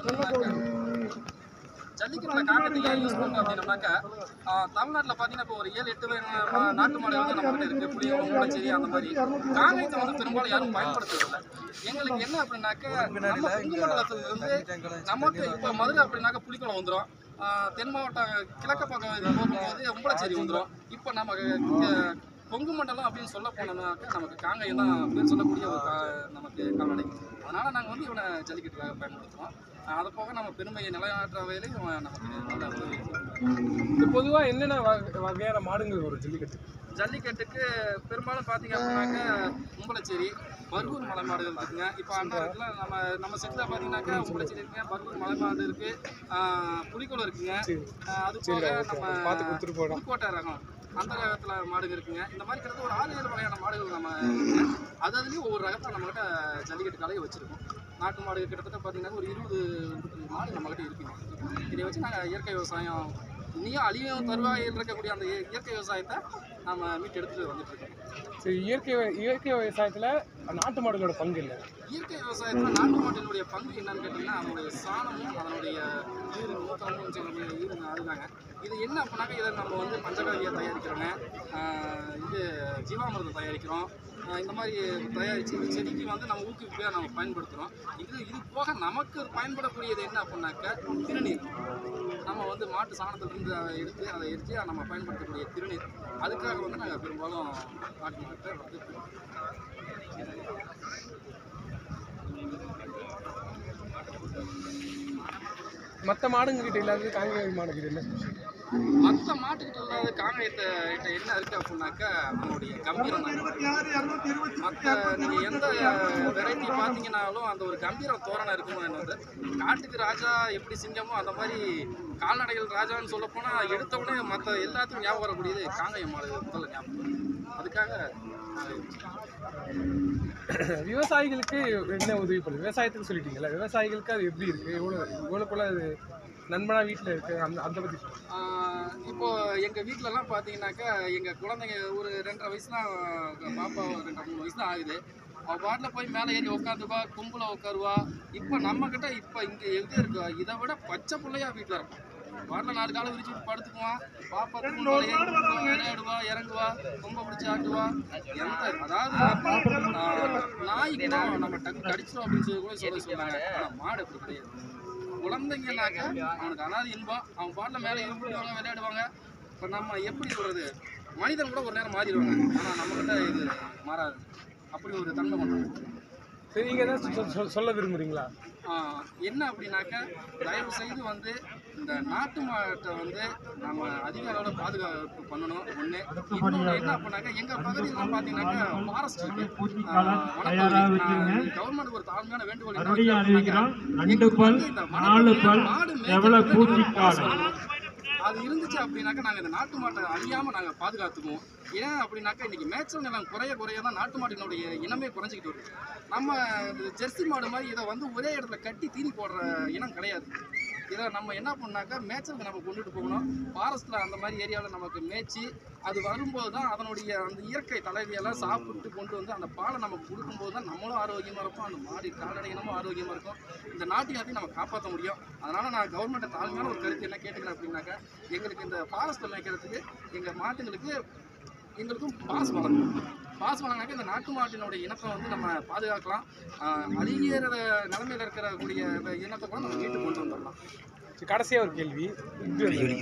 ஜல்லிக்கட்டுல காங்கத்தை ஏன் யூஸ் பண்றோம் அப்படின்னாக்கா தமிழ்நாட்டில் பார்த்தீங்கன்னா இப்போ ஒரு ஏழு எட்டு வகையான நாட்டு மாடு வந்து நம்ம கிட்ட இருக்கு புளியம் மூளைச்சேரி அந்த மாதிரி காங்கத்தை வந்து பெரும்பாலும் யாரும் பயன்படுத்துறதில்ல எங்களுக்கு என்ன அப்படின்னாக்கா நம்ம கொங்கு மண்டலத்துல இருந்து நமக்கு இப்போ மதுரை அப்படின்னாக்கா புலிக்குளம் வந்துடும் தென் மாவட்டம் கிழக்க பக்கம் இது போகும்போது உம்பளச்சேரி வந்துடும் இப்போ நம்ம அஹ், கொங்கு மண்டலம் அப்படின்னு சொல்ல போனோம்னாக்கா நமக்கு காங்காயம் தான் பேர் சொல்லக்கூடிய ஒரு கா- நமக்கு கால்நடை அதனால நாங்கள் வந்து இவனை ஜல்லிக்கட்டுக்காக பயன்படுத்துகிறோம் அதை போக நம்ம பெருமையை நிலைநாட்டுற வகையிலும் இவன் நமக்கு நல்ல உதவி செய்வான். இது பொதுவா என்னென்ன வகை- வகையான மாடுங்கள் ஒரு ஜல்லிக்கட்டு ஜல்லிக்கட்டுக்கு பெரும்பாலும் பார்த்தீங்க அப்படின்னாக்கா உம்பளச்சேரி பர்கூர் மலை மாடுகள் இருக்குங்க இப்போ அந்த இடத்துல நம்ம நம்ம செட்டில் பார்த்தீங்கன்னாக்கா உம்பளச்சேரி இருக்குங்க பர்கூர் மலை மாடு இருக்கு ஆஹ் புலிக்குளம் இருக்குங்க சரி ஆஹ் அது சரி போக ஓகே நம்ம பார்த்து கொடுத்துட்டு போடா புதுக்கோட்டை ரகம் அந்த ரகத்தில் மாடுகள் இருக்குங்க இந்த மாதிரி கிட்டத்தட்ட ஒரு ஆறு ஏழு வகையான மாடுகள் நம்ம இருக்குங்க. அது அதுலேயும் ஒவ்வொரு ரகத்தை நம்மகிட்ட ஜல்லிக்கட்டு காலையை வச்சிருக்கோம் நாட்டு மாடு கிட்டத்தட்ட பார்த்தீங்கன்னா ஒரு இருபது முப்பத்தஞ்சு மாடு நம்மகிட்ட இருக்குங்க இதை வச்சு நாங்கள் இயற்கை விவசாயம் இனியும் அழியும் தருவாயில் இருக்கக்கூடிய அந்த இய- இயற்கை விவசாயத்தை நம்ம மீட்டு எடுத்துட்டு வந்துட்டு இருக்கோம் சரி இயற்கை வி- இயற்கை விவசாயத்துல நாட்டு மாடுகளோட பங்கு இல்லை இயற்கை விவசாயத்தில் நாட்டு மாட்டினுடைய பங்கு என்னன்னு கேட்டிங்கன்னா அதனுடைய சாணமும் அதனுடைய ஈரு மூத்தமும் சொல்லக்கூடிய ஈரு அதுதாங்க இது என்ன அப்படின்னாக்கா இதை நம்ம வந்து பஞ்சகாவியை தயாரிக்கிறோங்க ஆஹ் இது ஜீவாமிர்தம் தயாரிக்கிறோம் ஆஹ் இந்த மாதிரி தயாரித்து இந்த செடிக்கு வந்து நம்ம ஊக்குவிப்பாக நம்ம பயன்படுத்துகிறோம் இது இது போக நமக்கு பயன்படக்கூடியது என்ன அப்படின்னாக்கா திருநீர் நம்ம வந்து மாட்டு சாணத்திலிருந்து அதை எடுத்து அதை எரித்து நம்ம பயன்படுத்தக்கூடிய திருநீர் அதுக்காக வந்து நாங்கள் பெரும்பாலும் நாட்டு மாட்டை வந்து மற்ற மாடுங்க கிட்ட இல்லாத காங்கேய மாடு கிட்ட என்ன ஸ்பெஷல் மற்ற மாட்டுக்கிட்ட இல்லாத காங்கயத்தை கிட்ட என்ன இருக்கு அப்படின்னாக்கா நம்மளுடைய கம்பீரம் தான் மற்ற நீங்கள் எந்த வெரைட்டி பார்த்தீங்கன்னாலும் அந்த ஒரு கம்பீரம் தோரணை இருக்குமோ என்னது காட்டுக்கு ராஜா எப்படி சிங்கமோ அந்த மாதிரி கால்நடைகள் ராஜான்னு சொல்ல போனால் எடுத்த உடனே மற்ற எல்லாத்துக்கும் ஞாபகம் வரக்கூடியது காங்கயம் மாடு முதல்ல ஞாபகம் வரும். அதுக்காக விவசாயிகளுக்கு என்ன உதவி பண்ணுது விவசாயத்துக்கு சொல்லிட்டீங்கல்ல விவசாயிகளுக்கு அது எப்படி இருக்கு எவ்வளோ எவ்வளோக்குள்ள அது நண்பனா வீட்டில் இருக்கு அந்த அதை பற்றி சொல்லுங்க. ஆஹ் இப்போ எங்கள் வீட்டிலலாம் பார்த்தீங்கன்னாக்கா எங்கள் குழந்தைங்க ஒரு ரெண்டரை வயசு தான் பாப்பா ஒரு ரெண்டரை மூணு வயசு தான் ஆகுது அவள் பாட்டில் போய் மேலே ஏறி உட்காந்துக்குவா கும்பல உட்காருவா இப்போ நம்மக்கிட்ட இப்போ இங்கே எது இருக்கோ இதை விட பச்சை பிள்ளையா வீட்டில் இருக்கும் பாட்டில் நாலு காலம் விரிச்சு விட்டு படுத்துக்குவான் பாப்பா தூங்க விளையாடுவா இறங்குவா கொம்பை பிடிச்சி ஆட்டுவா எந்த அதாவது ஆஹ், நாய் கூட நம்ம டக்கு கடிச்சிடும் அப்படின்னு சொல்லி கூட சொல்ல சொன்னாங்க ஆனால் மாடு அப்படி கிடையாது குழந்தைங்கனாக்க அவனுக்கு அனாதி இன்பம் அவன் பாட்டில் மேலே இருப்பிடுவாங்க விளையாடுவாங்க இப்போ நம்ம எப்படி சொல்கிறது மனிதன் கூட ஒரு நேரம் மாறிடுவாங்க ஆனால் நம்மக்கிட்ட இது மாறாது அப்படி ஒரு தன்மை கொண்டோம் சரி நீங்கள் ஏதாவது சொ- சொ- சொல்ல விரும்புறீங்களா என்ன அப்படின்னாக்கா தயவு செய்து வந்து இந்த நாட்டு மாட்டை வந்து நம்ம அதிக அளவில் பாதுகாப்பு பண்ணணும் ஒன்று இன்னொன்று என்ன அப்படின்னாக்கா எங்கள் பகுதியிலாம் பார்த்தீங்கன்னாக்கா ஃபாரஸ்ட் இருக்கு கவர்மெண்ட் ஒரு தாழ்மையான வேண்டுகோள் என்ன மறுபடியும் வைக்கிறோம் அறிவிக்கிறோம் அப்படின்னாக்கா, ரெண்டு பல் எங்களுக்கு இந்த நாலு வனப்பகுதியில பல் மாடு எவ்வளவு மேய்க்கிறதுக்கு பூச்சிக்காடு சொல்லணும். அது இருந்துச்சு அப்படின்னாக்கா நாங்கள் இந்த நாட்டு மாட்டை அழியாமல் நாங்கள் பாதுகாத்துக்குவோம் ஏன் அப்படின்னாக்கா இன்னைக்கு மேய்ச்சல் நிலம் குறைய குறைய தான் நாட்டு மாட்டினுடைய இனமே குறைஞ்சிக்கிட்டு வருது நம்ம இந்த ஜெர்சி மாடு மாதிரி இதை வந்து ஒரே இடத்துல கட்டி தீனி போடுற இனம் கிடையாது இதை நம்ம என்ன பண்ணாக்கா மேய்ச்சலுக்கு நம்ம கொண்டுட்டு போகணும் ஃபாரஸ்ட்டில் அந்த மாதிரி ஏரியாவில் நமக்கு மேய்ச்சி அது வரும்போது தான் அதனுடைய அந்த இயற்கை தலைவியெல்லாம் சாப்பிட்டு கொண்டு வந்து அந்த பாலை நமக்கு கொடுக்கும்போது தான் நம்மளும் ஆரோக்கியமாக இருப்போம் அந்த மாடு கால்நடை இனமும் ஆரோக்கியமாக இருக்கும் இந்த நாட்டு இனத்தையும் நம்ம காப்பாற்ற முடியும் அதனால் நான் கவர்மெண்ட்டை தாழ்மையான ஒரு கருத்து என்ன கேட்டுக்கிறேன் அப்படின்னாக்கா எங்களுக்கு இந்த ஃபாரஸ்ட்டில் மேய்க்கிறதுக்கு எங்கள் மாட்டுங்களுக்கு எங்களுக்கும் பாஸ் வழங்கணும் பாஸ் வழங்கினாக்க இந்த நாட்டு மாட்டினுடைய இனத்தை வந்து நம்ம பாதுகாக்கலாம் ஆஹ் அழிகிற நிலைமையில் இருக்கிற கூடிய இந்த இனத்தை கூட நம்ம வீட்டுக்கு கொண்டு வந்துடலாம் சரி, கடைசியா ஒரு கேள்வி இது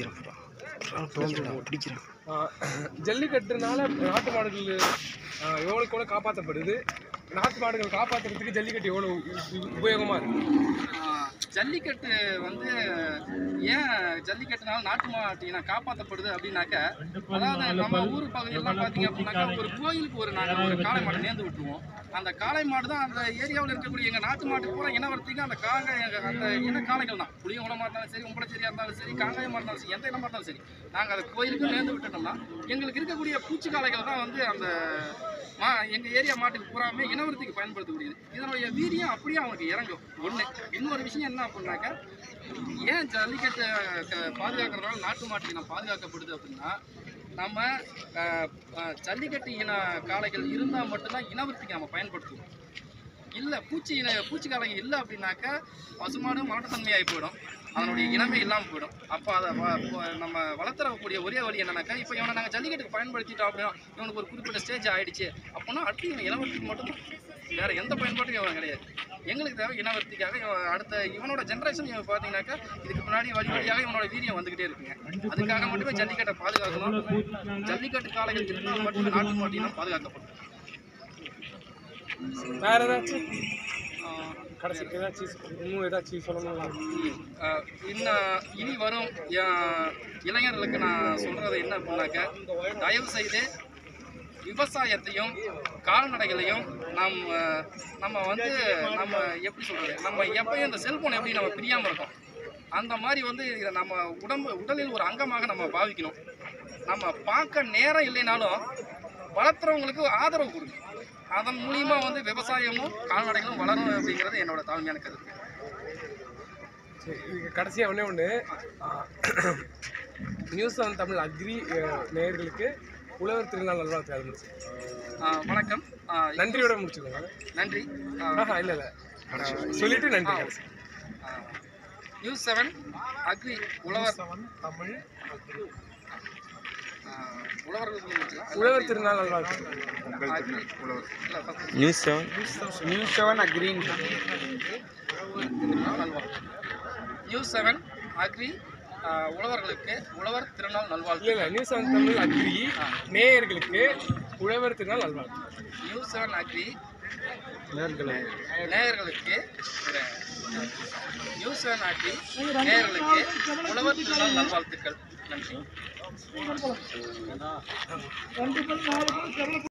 ஆ, ஜல்லிக்கட்டுனால நாட்டு மாடுகள் ஆ, எவ்வளோக்கு எவ்வளோ காப்பாற்றப்படுது நாட்டு மாடுகள் காப்பாற்றுறதுக்கு ஜல்லிக்கட்டு எவ்வளோ உ- உபயோகமா இருக்கு ஆஹ் ஜல்லிக்கட்டு வந்து ஏன் ஜல்லிக்கட்டுனால நாட்டு மாட்டு இனம் காப்பாற்றப்படுது அப்படின்னாக்க அதாவது நம்ம ஊர் பகுதியெல்லாம் பார்த்தீங்க அப்படின்னாக்கா ஒரு கோயிலுக்கு ஒரு நாங்கள் ஒரு காளை மாடு நேர்ந்து விட்டுருவோம் அந்த காளை மாடு தான் அந்த ஏரியாவில் இருக்கக்கூடிய எங்கள் நாட்டு மாட்டுக்கு பூரா இனவர்த்திக்கு அந்த காங்க எங்கள் அந்த இன காளைகள் தான் புளியங்குளமாக இருந்தாலும் சரி உம்பளச்சேரியாக இருந்தாலும் சரி காங்காயமாக இருந்தாலும் சரி எந்த இனமாக இருந்தாலும் சரி நாங்கள் அதை கோயிலுக்கு நேர்ந்து விட்டுட்டோம்னா எங்களுக்கு இருக்கக்கூடிய பூச்சி காளைகள் தான் வந்து அந்த மா எங்கள் ஏரியா மாட்டுக்கு பூராமே இனவர்த்திக்கு பயன்படுத்தக்கூடியது இதனுடைய வீரியம் அப்படியே அவனுக்கு இறங்கும் ஒன்று இன்னொரு விஷயம் என்ன அப்படின்னாக்கா ஏன் ஜல்லிக்கட்டை க- பாதுகாக்கிறதுனால நாட்டு மாட்டு இனம் பாதுகாக்கப்படுது அப்படின்னா நம்ம அஹ், அஹ், ஜல்லிக்கட்டு இன காளைகள் இருந்தால் மட்டும்தான் இனவர்த்திக்கு நம்ம பயன்படுத்துவோம் இல்லை பூச்சி இன- பூச்சி காலங்க இல்லை அப்படின்னாக்கா பசுமாடு மாட்டுத்தன்மையாகி போயிடும் அதனுடைய இனமே இல்லாமல் போயிடும் அப்போ அதை வ- வ- நம்ம வளர்த்துறக்கூடிய ஒரே வழி என்னன்னாக்கா இப்போ இவனை நாங்கள் ஜல்லிக்கட்டுக்கு பயன்படுத்திட்டோம் அப்படின்னா இவனுக்கு ஒரு குறிப்பிட்ட ஸ்டேஜ் ஆயிடுச்சு அப்போனா அடுத்து இவன் இனவர்த்திக்கு மட்டும் வேற எந்த பயன்பாட்டுக்கும் இவன் கிடையாது எங்களுக்கு தேவை இனவர்த்திக்காக இவன் அடுத்த இவனோட ஜென்ரேஷன் இவன் பார்த்தீங்கன்னாக்கா இதுக்கு முன்னாடி வழி வழியாக இவனோட வீரியம் வந்துகிட்டே இருக்குங்க அதுக்காக மட்டுமே ஜல்லிக்கட்டை பாதுகாக்கணும் ஜல்லிக்கட்டு காளைகள் இருந்தால் மட்டுமே நாட்டு மாட்டினம் பாதுகாக்கப்படும் வேற ஏதாச்சும் ஆஹ் கடைசி ஏதாச்சும் இன்னும் ஏதாச்சும் சொல்லணுங்களா ஆஹ் இன்னும் இனி வரும் ஆஹ் இளைஞர்களுக்கு நான் சொல்றது என்ன அப்படின்னாக்க தயவு செய்து விவசாயத்தையும் கால்நடைகளையும் நம்ம நம்ம வந்து நம்ம எப்படி சொல்றது நம்ம எப்பயும் இந்த செல்போன் எப்படி நம்ம பிரியாம இருக்கோம் அந்த மாதிரி வந்து இதை நம்ம உடம்பு உடலில் ஒரு அங்கமாக நம்ம பாவிக்கணும் நம்ம பார்க்க நேரம் இல்லைனாலும் வளர்த்துறவங்களுக்கு ஆதரவு கொடுங்க அதன் மூலியமா வந்து விவசாயமும் கால்நடைகளும் வளரும் அப்படிங்கிறது என்னோட தாழ்மையான கருத்து சரி இதுக்கு கடைசியாக ஒன்றே ஒன்று நியூஸ் ஆன் தமிழ் அக்ரி நேயர்களுக்கு உழவர் திருநாள் நல்வாழ்த்து அது முடிச்சு ஆஹ் வணக்கம் ஆஹ் நன்றியோட முடிச்சுக்கோங்க நன்றி ஆஹ் ஆஹா இல்லை இல்லை சொல்லிட்டு நன்றி கடைசி ஆஹ் நியூஸ் செவன் அக்ரி உழவர் தமிழ் ஆஹ் உழவர்களுக்கு முடிச்சுக்கலாம். உழவர் திருநாள் நல்வாழ்த்து அக்ரி இல்ல, first news seven news seven அக்ரீன் திருநாள் நல்வாழ்த்து நியூஸ் செவன் அக்ரி ஆஹ் உழவர்களுக்கு உழவர் திருநாள் நல்வாழ்த்து இல்லை இல்லை நியூஸ் செவன் தமிழ் அக்ரி நேயர்களுக்கு உழவர் திருநாள் நல்வாழ்த்து நியூஸ் செவன் அக்ரி நேயர்களுக்கு நியூஸ் செவன் அக்ரி நேயர்களுக்கு உழவர் திருநாள் நல்வாழ்த்துக்கள் நன்றி